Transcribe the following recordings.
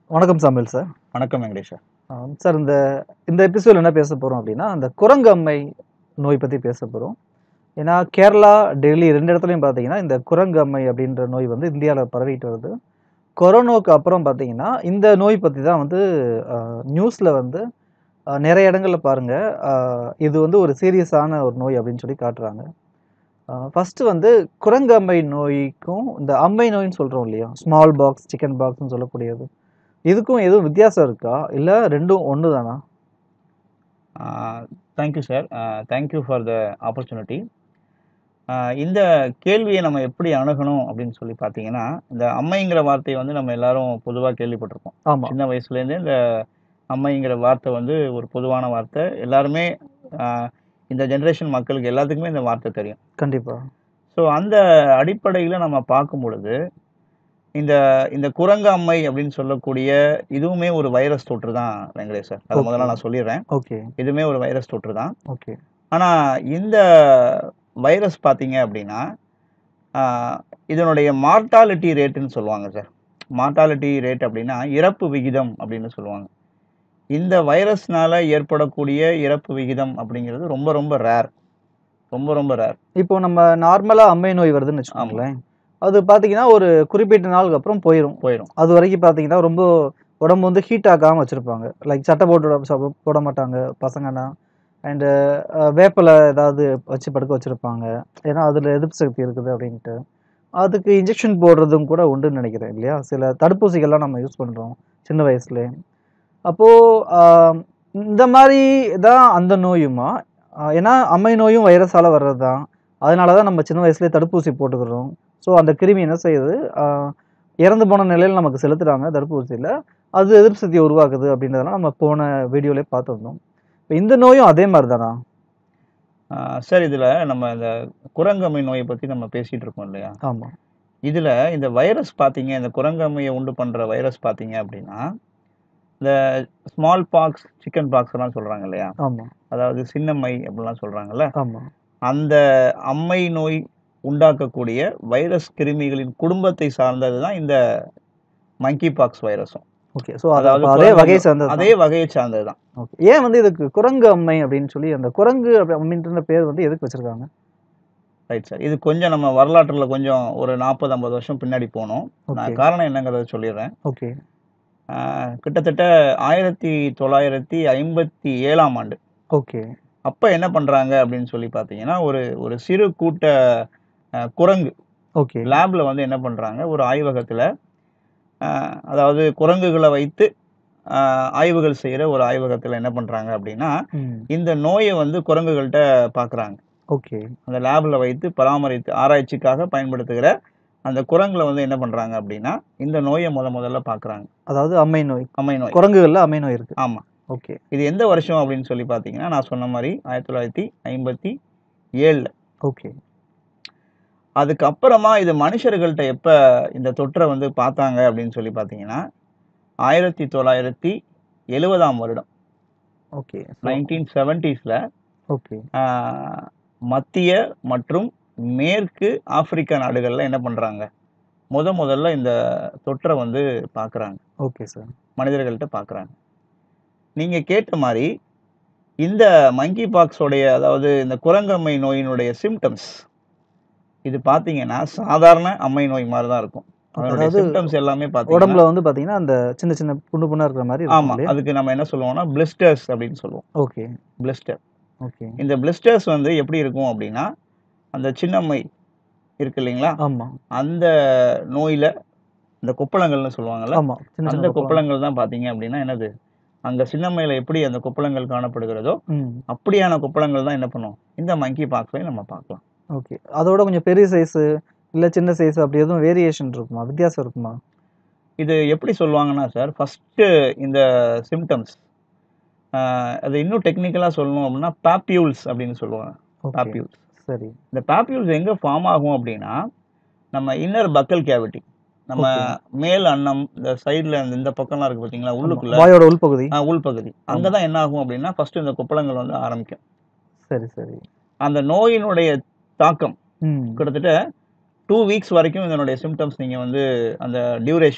வணக்கம் சாமில் சார் வணக்கம் வெங்கடேஷ் சார் ஆம், சார் இந்த இந்த எபிசோட் என்ன பேச போகிறோம் அப்படின்னா அந்த குரங்கம்மை நோய் பற்றி பேச போகிறோம் ஏன்னா கேரளா டெல்லி ரெண்டு இடத்துலையும் பார்த்தீங்கன்னா இந்த குரங்கம்மை அப்படின்ற நோய் வந்து இந்தியாவில் பரவிட்டு வருது கொரோனாவுக்கு அப்புறம் பார்த்தீங்கன்னா இந்த நோய் பற்றி தான் வந்து நியூஸில் வந்து அஹ், நிறைய இடங்களில் பாருங்கள் இது வந்து ஒரு சீரியஸான ஒரு நோய் அப்படின்னு சொல்லி காட்டுறாங்க ஃபஸ்ட்டு வந்து குரங்கம்மை நோய்க்கும் இந்த அம்மை நோயின்னு சொல்கிறோம் இல்லையா ஸ்மால் பாக்ஸ் சிக்கன் பாக்ஸ்னு சொல்லக்கூடியது இதுக்கும் எதுவும் வித்தியாசம் இருக்கா இல்லை ரெண்டும் ஒன்று தானா thank you sir thank you for the opportunity இந்த கேள்வியை நம்ம எப்படி அணுகணும் அப்படின்னு சொல்லி பார்த்தீங்கன்னா இந்த அம்மைங்கிற வார்த்தையை வந்து நம்ம எல்லாரும் பொதுவாக கேள்விப்பட்டிருப்போம் ஆமாம் சின்ன வயசுலேருந்தே இந்த அம்மைங்கிற வார்த்தை வந்து ஒரு பொதுவான வார்த்தை எல்லாருமே ஆஹ், இந்த ஜென்ரேஷன் மக்களுக்கு எல்லாத்துக்குமே இந்த வார்த்தை தெரியும் கண்டிப்பாக ஸோ அந்த அடிப்படையில் நம்ம பார்க்கும் பொழுது இந்த இந்த குரங்கு அம்மை அப்படின்னு சொல்லக்கூடிய இதுவுமே ஒரு வைரஸ் தொற்று தான் வெங்கடேஷ் சார் அது Okay. முதல்ல நான் சொல்லிடுறேன் ஓகே இதுவுமே ஒரு வைரஸ் தொற்று தான் ஓகே ஆனால் இந்த வைரஸ் பார்த்தீங்க அப்படின்னா ஆஹ், இதனுடைய மார்ட்டாலிட்டி ரேட்டுன்னு சொல்லுவாங்க சார் மார்ட்டாலிட்டி ரேட் அப்படின்னா இறப்பு விகிதம் அப்படின்னு சொல்லுவாங்க இந்த வைரஸ்னால ஏற்படக்கூடிய இறப்பு விகிதம் அப்படிங்கிறது ரொம்ப ரொம்ப ரேர் ரொம்ப ரொம்ப ரேர் இப்போ நம்ம நார்மலாக அம்மை நோய் வருதுன்னு வச்சுக்கோங்களேன் அது பார்த்தீங்கன்னா ஒரு குறிப்பிட்ட நாளுக்கு அப்புறம் போயிடும் போயிடும் அது வரைக்கும் பார்த்தீங்கன்னா ரொம்ப உடம்பு வந்து ஹீட் ஆகாமல் வச்சுருப்பாங்க லைக் சட்டை போட்டு உடம்பு சாப்பிட- போட மாட்டாங்க பசங்கன்னா அண்டு வேப்பிலை ஏதாவது வச்சு படுக்க வச்சுருப்பாங்க ஏன்னா அதில் எதிர்ப்பு சக்தி இருக்குது அப்படின்ட்டு அதுக்கு இன்ஜெக்ஷன் போடுறதும் கூட உண்டுன்னு நினைக்கிறேன் இல்லையா சில தடுப்பூசிகள்லாம் நம்ம யூஸ் பண்ணுறோம் சின்ன வயசுலேயே அப்போது இந்த மாதிரி தான் அந்த நோயுமா ஆஹ் ஏன்னா அம்மை நோயும் வைரஸால் வர்றது தான் அதனால தான் நம்ம சின்ன வயசுலேயே தடுப்பூசி போட்டுக்கிறோம் ஸோ அந்த கிருமி என்ன செய்யுது ஆஹ் இறந்து போன நிலையில் நமக்கு செலுத்துகிறாங்க தடுப்பூசியில் அது எதிர்ப்பு சக்தியை உருவாக்குது அப்படின்றதெல்லாம் நம்ம போன வீடியோலேயே பார்த்துருந்தோம் இப்போ இந்த நோயும் அதே மாதிரி தானா ஆஹ் சார் இதில் நம்ம இந்த குரங்கம்மை நோயை பற்றி நம்ம பேசிகிட்டு இருக்கோம் இல்லையா ஆமாம் இதில் இந்த வைரஸ் பார்த்தீங்க இந்த குரங்கம்மையை உண்டு பண்ணுற வைரஸ் பார்த்தீங்க அப்படின்னா இந்த ஸ்மால் பாக்ஸ் சிக்கன் பாக்ஸ் எல்லாம் சொல்கிறாங்க இல்லையா ஆமாம் அதாவது சின்னம்மை அப்படிலாம் சொல்கிறாங்கல்ல ஆமாம் அந்த அம்மை நோய் உண்டாக்கக்கூடிய வைரஸ் கிருமிகளின் குடும்பத்தை சார்ந்தது தான் இந்த மங்கி பாக்ஸ் வைரஸும் ஓகே ஸோ அதாவது அதாவது அதே குரங்கு- வகையை சார்ந்தது அதே வகையை சார்ந்தது தான் ஓகே ஏன் வந்து இதுக்கு குரங்கு அம்மை அப்படின்னு சொல்லி அந்த குரங்கு அப்படி அப்படின்ற பேர் வந்து எதுக்கு வச்சிருக்காங்க ரைட் சார் இது கொஞ்சம் நம்ம வரலாற்றில் கொஞ்சம் ஒரு நாற்பது ஐம்பது வருஷம் பின்னாடி போனோம் ஓகே நான் காரணம் என்னங்கிறத சொல்லிடுறேன் ஓகே ஆஹ் கிட்டத்தட்ட ஆயிரத்தி தொள்ளாயிரத்தி ஐம்பத்தி ஏழாம் ஆண்டு ஓகே அப்போ என்ன பண்ணுறாங்க அப்படின்னு சொல்லி பார்த்தீங்கன்னா ஒரு ஒரு சிறு கூட்ட அஹ், குரங்கு ஓகே லேபில் வந்து என்ன பண்ணுறாங்க ஒரு ஆய்வகத்தில் அதாவது குரங்குகளை வைத்து ஆஹ், ஆய்வுகள் செய்கிற ஒரு ஆய்வகத்தில் என்ன பண்ணுறாங்க அப்படின்னா ம் இந்த நோயை வந்து குரங்குகள்கிட்ட பார்க்குறாங்க ஓகே அந்த லேபில் வைத்து பராமரித்து ஆராய்ச்சிக்காக பயன்படுத்துகிற அந்த குரங்குல வந்து என்ன பண்ணுறாங்க அப்படின்னா இந்த நோயை முத முதல்ல பார்க்குறாங்க அதாவது அம்மை நோய் அம்மை நோய் குரங்குகளில் அம்மை நோய் இருக்கு ஆமாம் ஓகே இது எந்த வருஷம் அப்படின்னு சொல்லி பார்த்தீங்கன்னா நான் சொன்ன மாதிரி ஆயிரத்தி தொள்ளாயிரத்தி ஐம்பத்தி ஏழில் ஓகே அதுக்கப்புறமா இது மனுஷர்கள்ட்ட எப்போ இந்த தொற்றை வந்து பார்த்தாங்க அப்படின்னு சொல்லி பார்த்தீங்கன்னா ஆயிரத்தி தொள்ளாயிரத்தி எழுபதாம் வருடம் ஓகே நைன்டீன் செவன்ட்டீஸில் ஓகே மத்திய மற்றும் மேற்கு ஆப்பிரிக்கா நாடுகளில் என்ன பண்ணுறாங்க முத முதல்ல இந்த தொற்றை வந்து பார்க்குறாங்க ஓகே சார் மனிதர்கள்ட்ட பார்க்குறாங்க நீங்கள் கேட்ட மாதிரி இந்த மங்கி பாக்ஸோடைய அதாவது இந்த குரங்கம்மை நோயினுடைய சிம்டம்ஸ் இது பார்த்தீங்கன்னா சாதாரண அம்மை நோய் மாதிரி தான் இருக்கும் அதனுடைய அதாவது சிம்டம்ஸ் எல்லாமே பார்த்தீங்கன்னா உடம்புல வந்து பாத்தீங்கன்னா அந்த சின்ன சின்ன புண்ணு புண்ணா இருக்கிற மாதிரி இருக்கும் ஆமாம் இல்லையா அதுக்கு நம்ம என்ன சொல்லுவோம்னா பிளிஸ்டர்ஸ் அப்படின்னு சொல்லுவோம் ஓகே பிளிஸ்டர் ஓகே இந்த பிளிஸ்டர்ஸ் வந்து எப்படி இருக்கும் அப்படின்னா அந்த சின்னம்மை இருக்கு இல்லைங்களா ஆமா அந்த நோயில இந்த கொப்பளங்கள்னு சொல்லுவாங்கல்ல ஆமா சின்ன அந்த சின்ன கொப்பளம். கொப்பளங்கள் தான் பார்த்தீங்க அப்படின்னா என்னது அங்க சின்னம்மையில எப்படி அந்த கொப்பளங்கள் காணப்படுகிறதோ ம் அப்படியான கொப்பளங்கள் தான் என்ன பண்ணும் இந்த மங்கி பாக்ஸ்லையும் நம்ம பார்க்கலாம் ஓகே அதோட கொஞ்சம் பெரிய சைஸ் இல்ல சின்ன சைஸ் அப்படி எதுவும் வேரியேஷன் இருக்குமா வித்தியாசம் இருக்குமா இது எப்படி சொல்லுவாங்கன்னா சார் ஃபஸ்ட்டு இந்த சிம்டம்ஸ் அது இன்னும் டெக்னிக்கலாக சொல்லணும் அப்படின்னா பாப்பியூல்ஸ் அப்படின்னு சொல்லுவாங்க ஓகே பாப்பியூல்ஸ் சரி இந்த பாப்பியூல்ஸ் எங்கே ஃபார்ம் ஆகும் அப்படின்னா நம்ம இன்னர் பக்கல் கேவிட்டி நம்ம மேல் அன்னம் இந்த சைடில் இந்த பக்கம்லாம் இருக்கு பார்த்தீங்களா உள்ளுக்குள்ள வாயோட உள்பகுதி ஆ, உள்பகுதி அங்கே தான் என்ன ஆகும் அப்படின்னா ஃபர்ஸ்ட் இந்த கொப்பளங்கள் வந்து ஆரம்பிக்கும் சரி சரி அந்த நோயினுடைய தாக்கம் ம் கிட்டத்தட்ட டூ வீக்ஸ் வரைக்கும் இதனுடைய சிம்டம்ஸ் நீங்கள் வந்து அந்த டியூரேஷன்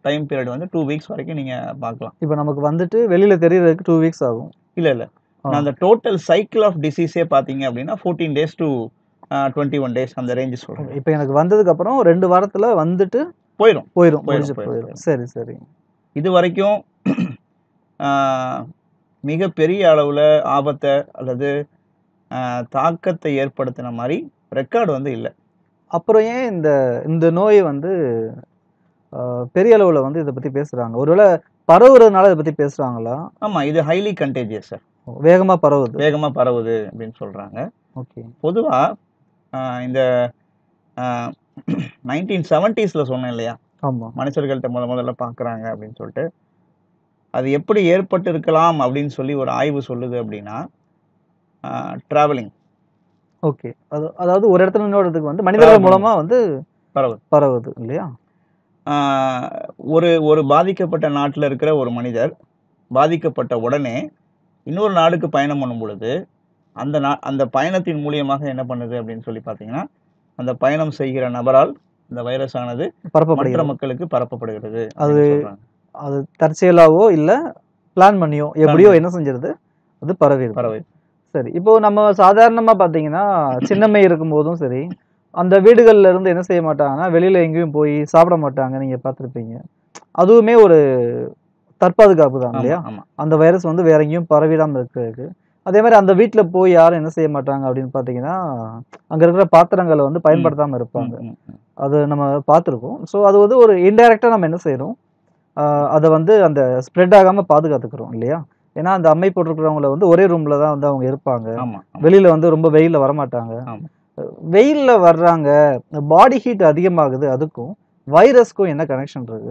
டைம் பீரியட் வந்து டூ வீக்ஸ் வரைக்கும் நீங்கள் பார்க்கலாம் இப்போ நமக்கு வந்துட்டு வெளியில தெரியறதுக்கு டூ வீக்ஸ் ஆகும் இல்லை இல்லை ஆ. அந்த டோட்டல் சைக்கிள் ஆஃப் டிசீஸே பார்த்தீங்க அப்படின்னா fourteen days to twenty one days அந்த ரேஞ்சு சொல்கிறேன் இப்போ எனக்கு வந்ததுக்கு அப்புறம் ரெண்டு வாரத்துல வந்துட்டு போயிடும் போயிடும் போயிடும், முடிஞ்சு போயிடும், போயிடும் சரி சரி இது வரைக்கும் ஆஹ், மிகப்பெரிய அளவில் ஆபத்தை அல்லது ஆஹ், தாக்கத்தை ஏற்படுத்தின மாதிரி ரெக்கார்டு வந்து இல்லை அப்புறம் ஏன் இந்த இந்த நோய் வந்து ஆஹ், பெரிய அளவுல வந்து இதை பத்தி பேசுறாங்க ஒருவேளை பரவுறதுனால இதை பத்தி பேசுறாங்களா ஆமாம் இது ஹைலி கண்டேஜியஸ் சார் வேகமா பரவுது வேகமாக பரவுது அப்படின்னு சொல்கிறாங்க ஓகே பொதுவாக இந்த நைன்டீன் செவன்ட்டீஸில் சொன்னேன் இல்லையா ஆமா மனுஷர்கள்ட்ட முத முதல்ல பார்க்குறாங்க அப்படின்னு சொல்லிட்டு அது எப்படி ஏற்பட்டு இருக்கலாம் அப்படின்னு சொல்லி ஒரு ஆய்வு சொல்லுது அப்படின்னா ட்ராவலிங் ஓகே அது அதாவது ஒரு இடத்துல இன்னொரு இடத்துக்கு வந்து மனிதர்கள் பரவுது. மூலமா வந்து பரவுது பரவுது இல்லையா ஆஹ் ஒரு ஒரு பாதிக்கப்பட்ட நாட்டில் இருக்கிற ஒரு மனிதர் பாதிக்கப்பட்ட உடனே இன்னொரு நாடுக்கு பயணம் பண்ணும் பொழுது அந்த நா அந்த பயணத்தின் மூலியமாக என்ன பண்ணுது அப்படின்னு சொல்லி பார்த்தீங்கன்னா அந்த பயணம் செய்கிற நபரால் இந்த வைரஸ் ஆனது மற்ற பரப்பப்படுகிறது மக்களுக்கு பரப்பப்படுகிறது அது- அப்படின்னு சொல்றாங்க. அது தற்செயலாவோ இல்ல பிளான் பண்ணியோ எப்படியோ என்ன செஞ்சிருது அது பரவிடுது பரவு சரி இப்போ நம்ம சாதாரணமா பாத்தீங்கன்னா சின்னம்மை இருக்கும்போதும் சரி அந்த வீடுகள்ல இருந்து என்ன செய்ய மாட்டாங்கன்னா வெளியில எங்கேயும் போய் சாப்பிட மாட்டாங்க நீங்க பார்த்திருப்பீங்க அதுவுமே ஒரு தற்பாதுகாப்பு தான் இல்லையா ஆமா ஆமா அந்த வைரஸ் வந்து வேற எங்கேயும் பரவிடாம இருக்கிறதுக்கு அதே மாதிரி அந்த வீட்ல போய் யாரும் என்ன செய்ய மாட்டாங்க அப்படின்னு பாத்தீங்கன்னா அங்க இருக்கிற பாத்திரங்களை வந்து பயன்படுத்தாம இருப்பாங்க ம், ம், ம். அது நம்ம பார்த்துருக்கோம் ஸோ அது வந்து ஒரு இன்டைரக்டா நம்ம என்ன செய்றோம் ஆஹ் அதை வந்து அந்த ஸ்ப்ரெட் ஆகாம பாதுகாத்துக்கிறோம் இல்லையா ஏன்னா அந்த அம்மை போட்டிருக்கிறவங்கள வந்து ஒரே ரூம்ல தான் வந்து அவங்க இருப்பாங்க ஆமா ஆமா. வெளியில வந்து ரொம்ப வெயில்ல வரமாட்டாங்க ஆமா. வெயில்ல வர்றாங்க பாடி ஹீட் அதிகமாகுது அதுக்கும் வைரஸ்க்கும் என்ன கனெக்ஷன் இருக்கு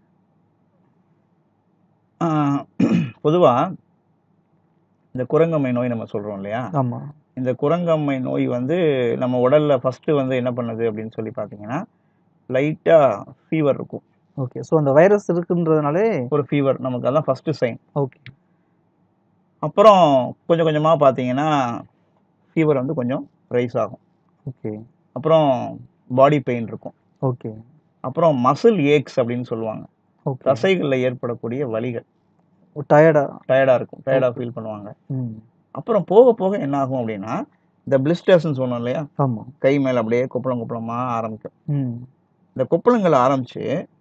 ஆஹ் பொதுவா இந்த குரங்கம்மை நோய் நம்ம சொல்றோம் இல்லையா ஆமா இந்த குரங்கம்மை நோய் வந்து நம்ம உடல்ல ஃபர்ஸ்ட் வந்து என்ன பண்ணுது அப்படின்னு சொல்லி பார்த்தீங்கன்னா லைட்டா ஃபீவர் இருக்கும் ஓகே ஸோ அந்த வைரஸ் இருக்குன்றதுனாலே ஒரு ஃபீவர் நமக்கு அதான் ஃபர்ஸ்ட் சைன் ஓகே அப்புறம் கொஞ்சம் கொஞ்சமா பார்த்தீங்கன்னா ஃபீவர் வந்து கொஞ்சம் ரைஸ் ஆகும் ஓகே அப்புறம் பாடி பெயின் இருக்கும் ஓகே அப்புறம் மசில் ஏக்ஸ் அப்படின்னு சொல்லுவாங்க ஓகே தசைகளில் ஏற்படக்கூடிய வலிகள் டயர்டா டயர்டா இருக்கும் டயர்டா ஃபீல் பண்ணுவாங்க ம் அப்புறம் போக போக என்ன ஆகும் அப்படின்னா இந்த பிளிஸ்டர்ஸ்னு சொன்னோம் இல்லையா ஆமா கை மேல அப்படியே கொப்பளம் கொப்பளமா ஆரம்பிக்கும் ம் இந்த கொப்பளங்கள் ஆரம்பிச்சு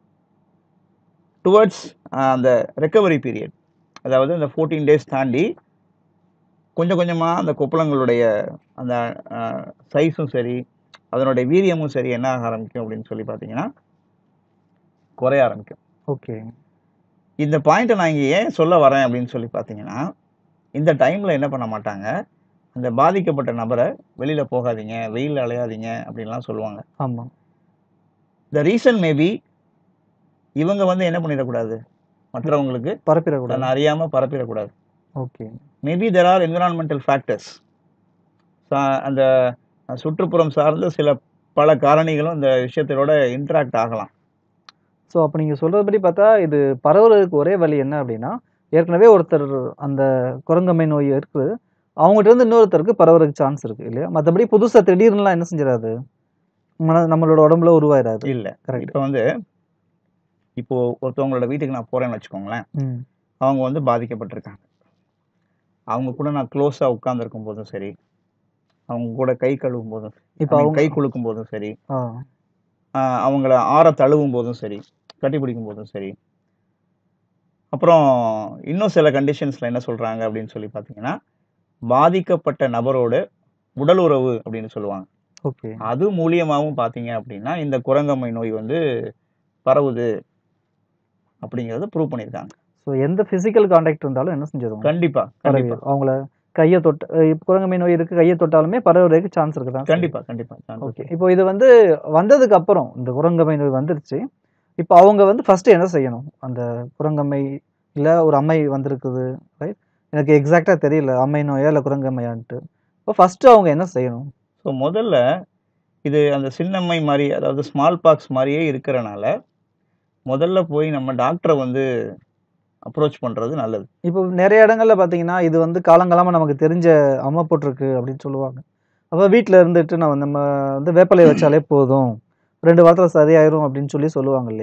டுவர்ட்ஸ் அந்த ரெக்கவரி பீரியட் அதாவது இந்த ஃபோர்டீன் டேஸ் தாண்டி கொஞ்சம் கொஞ்சமாக அந்த கொப்பளங்களுடைய அந்த சைஸும் சரி அதனுடைய வீரியமும் சரி என்ன ஆக ஆரம்பிக்கும் அப்படின்னு சொல்லி பார்த்தீங்கன்னா குறைய ஆரம்பிக்கும் ஓகே இந்த பாயிண்ட்டை நான் இங்கே ஏன் சொல்ல வரேன் அப்படின்னு சொல்லி பார்த்தீங்கன்னா இந்த டைமில் என்ன பண்ண மாட்டாங்க அந்த பாதிக்கப்பட்ட நபரை வெளியில் போகாதீங்க வெயிலில் அலையாதீங்க அப்படின்லாம் சொல்லுவாங்க ஆமா த ரீசன் மேபி இவங்க வந்து என்ன பண்ணிடக்கூடாது மற்றவங்களுக்கு பரப்பிடக்கூடாது தன்னை அறியாமல் பரப்பிடக்கூடாது okay maybe there are environmental factors அந்த சுற்றுப்புறம் சார்ந்த சில பல காரணிகளும் இந்த விஷயத்தோட இன்டராக்ட் ஆகலாம் ஸோ அப்போ நீங்கள் சொல்கிறபடி பார்த்தா இது பரவுறதுக்கு ஒரே வழி என்ன அப்படின்னா ஏற்கனவே ஒருத்தர் அந்த குரங்கம்மை நோய் இருக்குது அவங்ககிட்ட இருந்து இன்னொருத்தருக்கு பரவுறதுக்கு சான்ஸ் இருக்கு இல்லையா மற்றபடி புதுசாக திடீர்னுலாம் என்ன செஞ்சிடாது மன- நம்மளோட உடம்புல உருவாயிடாது இல்லை கரெக்ட் இப்போ வந்து இப்போ ஒருத்தவங்களோட வீட்டுக்கு நான் போறேன்னு வச்சுக்கோங்களேன் ம் அவங்க வந்து பாதிக்கப்பட்டிருக்காங்க அவங்க கூட நான் க்ளோஸாக உட்காந்துருக்கும் போதும் சரி அவங்க கூட கை கழுவும் போதும் இப்போ I mean, அவங்க கை குலுக்கும் போதும் சரி ஆ ஆஹ் அவங்கள ஆற தழுவும் போதும் சரி கட்டி பிடிக்கும் போதும் சரி அப்புறம் இன்னும் சில கண்டிஷன்ஸ்ல என்ன சொல்றாங்க அப்படின்னு சொல்லி பார்த்தீங்கன்னா பாதிக்கப்பட்ட நபரோட உடல் உறவு அப்படின்னு சொல்லுவாங்க ஓகே அது மூலியமாகவும் பார்த்தீங்க அப்படின்னா இந்த குரங்கம்மை நோய் வந்து பரவுது அப்படிங்கறத ப்ரூவ் பண்ணியிருக்காங்க ஸோ எந்த ஃபிசிக்கல் கான்டாக்ட் இருந்தாலும் என்ன செஞ்சிடும் கண்டிப்பா கண்டிப்பா பரவிடும் அவங்கள கையை தொட்டு அஹ் இப்ப குரங்கம்மை நோய் இருக்கு கையை தொட்டாலுமே பரவுறதுக்கு சான்ஸ் இருக்கு தான் கண்டிப்பா கண்டிப்பா chance ஓகே இருக்கு. இப்போ இது வந்து வந்ததுக்கு அப்புறம் இந்த குரங்கம்மை நோய் வந்துருச்சு இப்போ அவங்க வந்து ஃபர்ஸ்ட் என்ன செய்யணும் அந்த குரங்கம்மை இல்ல ஒரு அம்மை வந்திருக்குது ரைட் எனக்கு எக்ஸாக்டா தெரியல அம்மை நோயா இல்ல குரங்கம்மையான்ட்டு இப்போ ஃபர்ஸ்ட் அவங்க என்ன செய்யணும் ஸோ முதல்ல இது அந்த சின்னம்மை மாதிரி அதாவது ஸ்மால் பாக்ஸ் மாதிரியே இருக்கிறனால முதல்ல போய் நம்ம டாக்டரை வந்து அப்ரோச் பண்றது நல்லது இப்போ நிறைய இடங்கள்ல பாத்தீங்கன்னா இது வந்து காலங்காலமா நமக்கு தெரிஞ்ச அம்மா போட்டிருக்கு அப்படின்னு சொல்லுவாங்க அப்போ வீட்ல இருந்துட்டு நம்ம நம்ம வந்து வேப்பிலையை வச்சாலே போதும் ரெண்டு வாரத்துல சரியாயிரும் அப்படின்னு சொல்லி சொல்லுவாங்க இல்லையா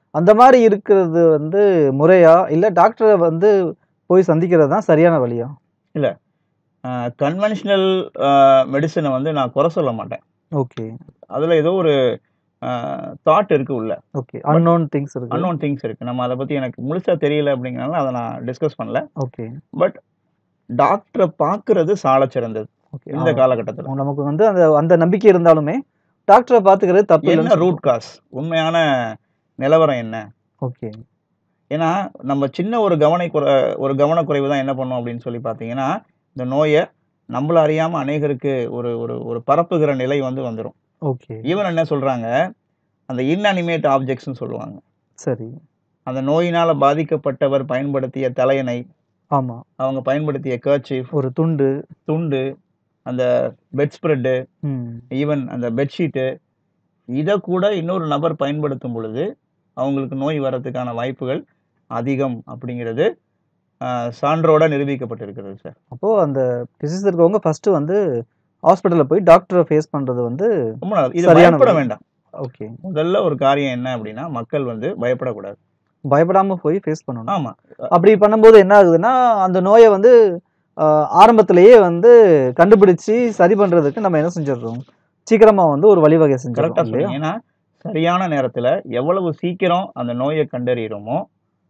அந்த மாதிரி இருக்கிறது வந்து முறையா இல்ல டாக்டரை வந்து போய் சந்திக்கிறது தான் சரியான வழியா கன்வென்ஷனல் மெடிசனை வந்து நான் குறை சொல்ல மாட்டேன் ஓகே அதில் ஏதோ ஒரு தாட் இருக்கு உள்ள ஓகே அன்னோன் திங்ஸ் இருக்கு அன்னோன் திங்ஸ் இருக்கு நம்ம அதை பற்றி எனக்கு முழுசா தெரியல அப்படிங்கிறனால அதை நான் டிஸ்கஸ் பண்ணல ஓகே பட் டாக்டரை பார்க்கறது சால சிறந்தது ஓகே இந்த காலகட்டத்தில் நமக்கு வந்து அந்த அந்த நம்பிக்கை இருந்தாலுமே டாக்டரை பாத்துக்கிறது தப்பு என்ன இல்லைன்னு ரூட் காஸ் உண்மையான நிலவரம் என்ன ஓகே ஏன்னா நம்ம சின்ன ஒரு கவனை குறை ஒரு கவனக்குறைவு தான் என்ன பண்ணோம் அப்படின்னு சொல்லி பார்த்தீங்கன்னா இந்த நோயை நம்மள அறியாம அநேகருக்கு ஒரு ஒரு ஒரு பரப்புகிற நிலை வந்து வந்துடும் ஓகே ஈவன் என்ன சொல்றாங்க அந்த இன்அனிமேட் ஆப்ஜெக்ட்ஸ்னு சொல்லுவாங்க சரி அந்த நோயினால பாதிக்கப்பட்டவர் பயன்படுத்திய தலையணை ஆமா அவங்க பயன்படுத்திய கர்ச்சீஃப் ஒரு துண்டு துண்டு அந்த பெட் ஸ்ப்ரெட்டு ம் ஈவன் அந்த பெட்ஷீட்டு இதை கூட இன்னொரு நபர் பயன்படுத்தும் பொழுது அவங்களுக்கு நோய் வர்றதுக்கான வாய்ப்புகள் அதிகம் அப்படிங்கிறது ஆஹ், சான்றோட நிரூபிக்கப்பட்டிருக்கிறது சார் அப்போ அந்த டிசீஸ் இருக்கவங்க ஃபர்ஸ்ட் வந்து ஹாஸ்பிட்டல்ல போய் டாக்டரை ஃபேஸ் பண்றது வந்து ரொம்ப நல்லது இது சரியான பயப்பட வழி. வேண்டாம் ஓகே முதல்ல ஒரு காரியம் என்ன அப்படின்னா மக்கள் வந்து பயப்படக்கூடாது பயப்படாம போய் ஃபேஸ் பண்ணணும் ஆமா அப்படி பண்ணும்போது என்ன ஆகுதுன்னா அந்த நோயை வந்து ஆஹ், ஆரம்பத்திலேயே வந்து கண்டுபிடிச்சு சரி பண்றதுக்கு நம்ம என்ன செஞ்சிடுறோம் சீக்கிரமா வந்து ஒரு வழிவகை கரெக்டா செஞ்சிடறோம் இல்லையா சொன்னீங்க ஏன்னா சரியான நேரத்துல எவ்வளவு சீக்கிரம் அந்த நோயை கண்டறிகிறோமோ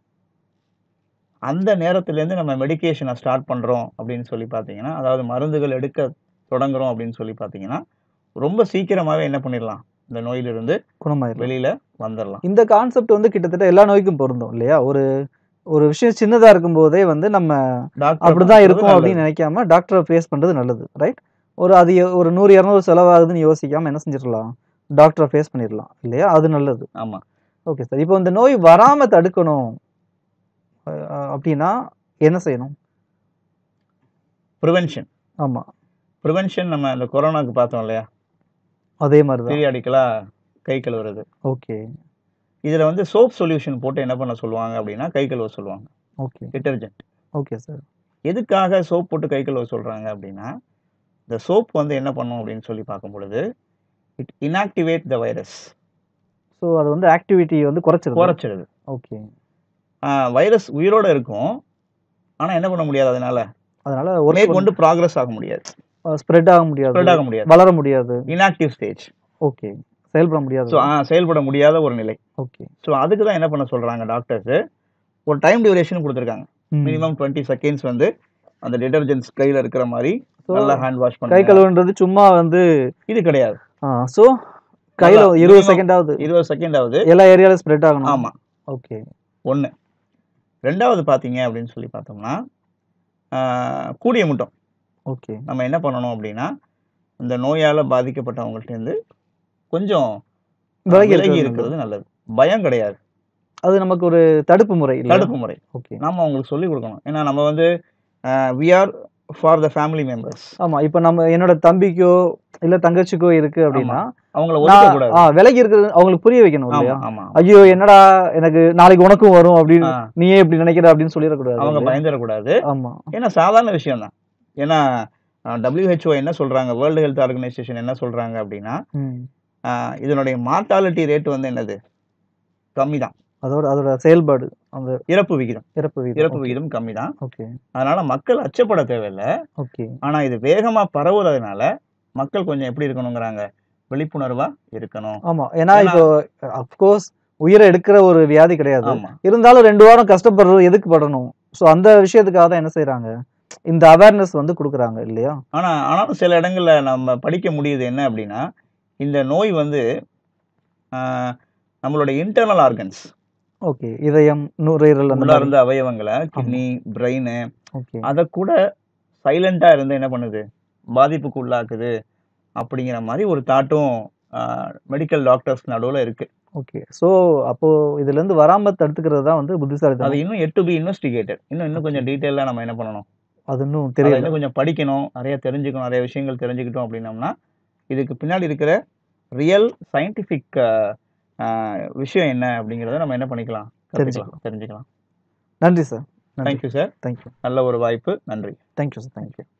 அந்த நேரத்துல இருந்து நம்ம மெடிகேஷனை ஸ்டார்ட் பண்றோம் அப்படின்னு சொல்லி பாத்தீங்கன்னா அதாவது மருந்துகள் எடுக்க தொடங்குறோம் அப்படின்னு சொல்லி பாத்தீங்கன்னா ரொம்ப சீக்கிரமாவே என்ன பண்ணிடலாம் இந்த நோயிலிருந்து குணமாயிரும் வெளியில வந்துடலாம் இந்த கான்செப்ட் வந்து கிட்டத்தட்ட எல்லா நோய்க்கும் பொருந்தும் இல்லையா ஒரு ஒரு விஷயம் சின்னதா இருக்கும் போதே வந்து நம்ம டாக்டர் அப்படிதான் இருக்கும் அப்படின்னு நினைக்காம டாக்டரை ஃபேஸ் பண்றது நல்லது ரைட் ஒரு அது எ- ஒரு நூறு இரநூறு செலவாகுதுன்னு யோசிக்காம என்ன செஞ்சிடலாம் டாக்டரை ஃபேஸ் பண்ணிடலாம் இல்லையா அது நல்லது ஆமா ஓகே சார் இப்போ இந்த நோய் வராம தடுக்கணும் அஹ் அப்படின்னா என்ன செய்யணும் ப்ரிவென்ஷன் ஆமா ப்ரிவென்ஷன் நம்ம இந்த கொரோனாக்கு பார்த்தோம் இல்லையா அதே மாதிரி தான் பீரியாடிக்கலா கை கழுவுறது ஓகே இதுல வந்து சோப் சொல்யூஷன் போட்டு என்ன பண்ண சொல்லுவாங்க அப்படின்னா கை கழுவ சொல்லுவாங்க ஓகே டிட்டர்ஜென்ட் ஓகே சார் எதுக்காக சோப் போட்டு கை கழுவ சொல்றாங்க அப்படின்னா இந்த சோப் வந்து என்ன பண்ணும் அப்படின்னு சொல்லி பார்க்கும் பொழுது it inactivate the virus so அது வந்து ஆக்டிவிட்டி வந்து குறைச்சிருது குறைச்சிடுது ஓகே வைரஸ் உயிரோட இருக்கும் ஆனா என்ன பண்ண முடியாது அதனால அதனால ஒரு மேற்கொண்டு ப்ராக்ரஸ் ஆக முடியாது ஸ்ப்ரெட் ஆக முடியாது ஸ்ப்ரெட் ஆக முடியாது வளர முடியாது இன்ஆக்டிவ் ஸ்டேஜ் ஓகே செயல்பட முடியாது ஸோ செயல்பட முடியாத ஒரு நிலை ஓகே ஸோ அதுக்கு தான் என்ன பண்ண சொல்றாங்க டாக்டர்ஸ் ஒரு டைம் டியூரேஷன் கொடுத்துருக்காங்க மினிமம் டுவெண்ட்டி செகண்ட்ஸ் வந்து அந்த டிடர்ஜென்ட்ஸ் கையில இருக்கிற மாதிரி ஸோ நல்லா ஹேண்ட் வாஷ் கை பண்ணி கழுவுன்றது சும்மா வந்து இது கிடையாது ஸோ கையில நல்லா இருபது minimum செகண்ட் ஆகுது இருபது செகண்ட் ஆகுது எல்லா ஏரியாலும் ஸ்ப்ரெட் ஆகணும் ஆமா ஓகே ஒண்ணு ரெண்டாவது பாத்தீங்க அப்படின்னு சொல்லி பார்த்தோம்னா ஆஹ், கூடிய முட்டம் ஓகே நம்ம என்ன பண்ணணும் அப்படின்னா இந்த நோயால பாதிக்கப்பட்டவங்கள்ட்ட இருந்து கொஞ்சம் விலகி விலகி இருக்கிறது இருக்கிறது நல்லது பயம் கிடையாது அது நமக்கு ஒரு தடுப்பு முறை இல்ல தடுப்பு முறை ஓகே நம்ம அவங்களுக்கு சொல்லி கொடுக்கணும் ஏன்னா நம்ம வந்து we are for the family members ஆமா இப்போ நம்ம என்னோட தம்பிக்கோ இல்ல தங்கச்சிக்கோ இருக்கு அப்படின்னா அவங்கள நான் ஒதுக்கக்கூடாது ஆ, விலகி இருக்கிறது அவங்களுக்கு புரிய வைக்கணும் ஆமா இல்லையா ஆமா ஐயோ என்னடா எனக்கு நாளைக்கு உனக்கும் வரும் அப்படின்னு ஆ, நீயே இப்படி நினைக்கிற அப்படின்னு சொல்லிடக்கூடாது அவங்க இல்லையா? பயந்துடக்கூடாது ஆமா ஏன்னா சாதாரண விஷயம் தான் ஏன்னா டபிள்யூஹெச்ஓ என்ன சொல்றாங்க வேர்ல்டு ஹெல்த் ஆர்கனைசேஷன் என்ன சொல்றாங்க அப்படின்னா ம். ஆஹ், இதனுடைய மார்டாலிட்டி ரேட் வந்து என்னது கம்மி தான் அதோட அதோட செயல்பாடு அந்த இறப்பு விகிதம் இறப்பு வீதம் இறப்பு விகிதம் கம்மி தான் ஓகே அதனால மக்கள் அச்சப்பட தேவையில்லை ஓகே ஆனா இது வேகமா பரவுறதுனால மக்கள் கொஞ்சம் எப்படி இருக்கணுங்கிறாங்க விழிப்புணர்வா இருக்கணும் ஆமா ஏன்னா ஏன்னா- இப்போ அப்கோர்ஸ் உயிரை எடுக்கிற ஒரு வியாதி கிடையாது ஆமா இருந்தாலும் ரெண்டு வாரம் கஷ்டப்படுறது எதுக்கு படணும் ஸோ அந்த விஷயத்துக்காக தான் என்ன செய்றாங்க இந்த அவேர்னஸ் வந்து கொடுக்குறாங்க இல்லையா ஆனா ஆனாலும் சில இடங்கள்ல நம்ம படிக்க முடியுது என்ன அப்படின்னா இந்த நோய் வந்து ஆஹ், நம்மளோட இன்டர்னல் ஆர்கன்ஸ் ஓகே இதயம் நுரையீரல் அந்த உள்ள மாதிரி இருந்த அவயவங்களை கிட்னி பிரெயின் ஓகே அதை கூட சைலண்டா இருந்து என்ன பண்ணுது பாதிப்புக்கு உள்ளாக்குது அப்படிங்கிற மாதிரி ஒரு தாட்டும் மெடிக்கல் டாக்டர்ஸ் நடுவுல இருக்கு ஓகே ஸோ அப்போ இதுல இருந்து வராம தடுத்துக்கிறது தான் வந்து அது புத்திசாலித்தனம் இன்னும் எட் டு பி இன்வெஸ்டிகேட்டட் இன்னும் இன்னும் கொஞ்சம் டீட்டெயிலாக நம்ம என்ன பண்ணணும் அது இன்னும் அதை தெரியல இன்னும் கொஞ்சம் படிக்கணும் நிறைய தெரிஞ்சுக்கணும் நிறைய விஷயங்கள் தெரிஞ்சுக்கிட்டோம் அப்படின்னம்னா இதுக்கு பின்னாடி இருக்கிற ரியல் சயின்டிஃபிக் விஷயம் என்ன அப்படிங்கிறத நம்ம என்ன பண்ணிக்கலாம் கத்துக்கலாம் தெரிஞ்சுக்கலாம் நன்றி சார் நன்றி தேங்க்யூ சார் தேங்க்யூ நல்ல ஒரு வாய்ப்பு நன்றி தேங்க்யூ சார் தேங்க்யூ